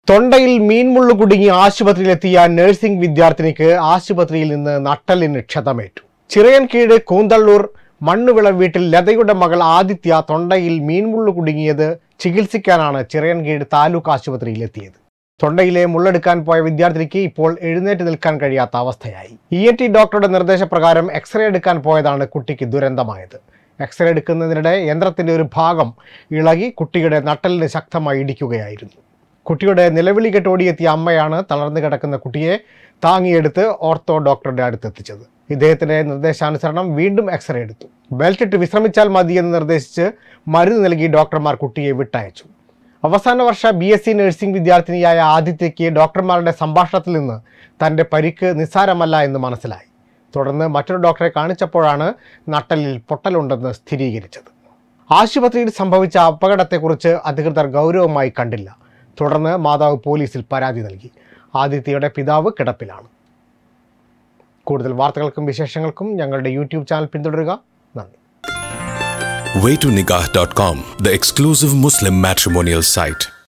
തൊണ്ടയിൽ മീൻമുള്ളു കുടുങ്ങി ആശുപത്രിയിലെത്തിയ നഴ്സിംഗ് വിദ്യാർത്ഥിനിക്ക് ആശുപത്രിയിൽ നിന്ന് നട്ടലിന് ക്ഷതമേറ്റു ചിറയൻകീഴ് കൂന്തള്ളൂർ മണ്ണുവിള വീട്ടിൽ ലതയുടെ മകൾ ആദിത്യ തൊണ്ടയിൽ മീൻമുള്ളു കുടുങ്ങിയത് ചികിത്സിക്കാനാണ് ചിറയൻകീഴ് താലൂക്ക് ആശുപത്രിയിൽ എത്തിയത് തൊണ്ടയിലെ മുള്ളെടുക്കാൻ പോയ വിദ്യാർത്ഥിനിക്ക് ഇപ്പോൾ എഴുന്നേറ്റ് നിൽക്കാൻ കഴിയാത്ത അവസ്ഥയായി ഇ എൻ ടി ഡോക്ടറുടെ നിർദ്ദേശപ്രകാരം എക്സ്റേ എടുക്കാൻ പോയതാണ് കുട്ടിക്ക് ദുരന്തമായത് എക്സ്റേ എടുക്കുന്നതിനിടെ യന്ത്രത്തിന്റെ ഒരു ഭാഗം ഇളകി കുട്ടിയുടെ നട്ടലിന് ശക്തമായി ഇടിക്കുകയായിരുന്നു കുട്ടിയുടെ നിലവിളി കെട്ടോടിയെത്തിയ അമ്മയാണ് തളർന്നു കിടക്കുന്ന കുട്ടിയെ താങ്ങിയെടുത്ത് ഓർത്തോ ഡോക്ടറുടെ അടുത്തെത്തിച്ചത് ഇദ്ദേഹത്തിന്റെ നിർദ്ദേശാനുസരണം വീണ്ടും എക്സ്റേ എടുത്തു ബെൽറ്റ് ഇട്ട് വിശ്രമിച്ചാൽ മതിയെന്ന് നിർദ്ദേശിച്ച് മരുന്ന് നൽകി ഡോക്ടർമാർ കുട്ടിയെ വിട്ടയച്ചു അവസാന വർഷ ബി എസ് സി നഴ്സിംഗ് വിദ്യാർത്ഥിനിയായ ആദിത്യയ്ക്ക് ഡോക്ടർമാരുടെ സംഭാഷണത്തിൽ നിന്ന് തൻ്റെ പരിക്ക് നിസ്സാരമല്ല എന്ന് മനസ്സിലായി തുടർന്ന് മറ്റൊരു ഡോക്ടറെ കാണിച്ചപ്പോഴാണ് നട്ടലിൽ പൊട്ടലുണ്ടെന്ന് സ്ഥിരീകരിച്ചത് ആശുപത്രിയിൽ സംഭവിച്ച അപകടത്തെക്കുറിച്ച് അധികൃതർ ഗൗരവമായി കണ്ടില്ല തുടർന്ന് മാതാവ് പോലീസിൽ പരാതി നൽകി ആദിത്യയുടെ പിതാവ് കിടപ്പിലാണ് കൂടുതൽ വാർത്തകൾക്കും വിശേഷങ്ങൾക്കും ഞങ്ങളുടെ യൂട്യൂബ് ചാനൽ പിന്തുടരുക നന്ദി waytonikah.com, the exclusive Muslim matrimonial site.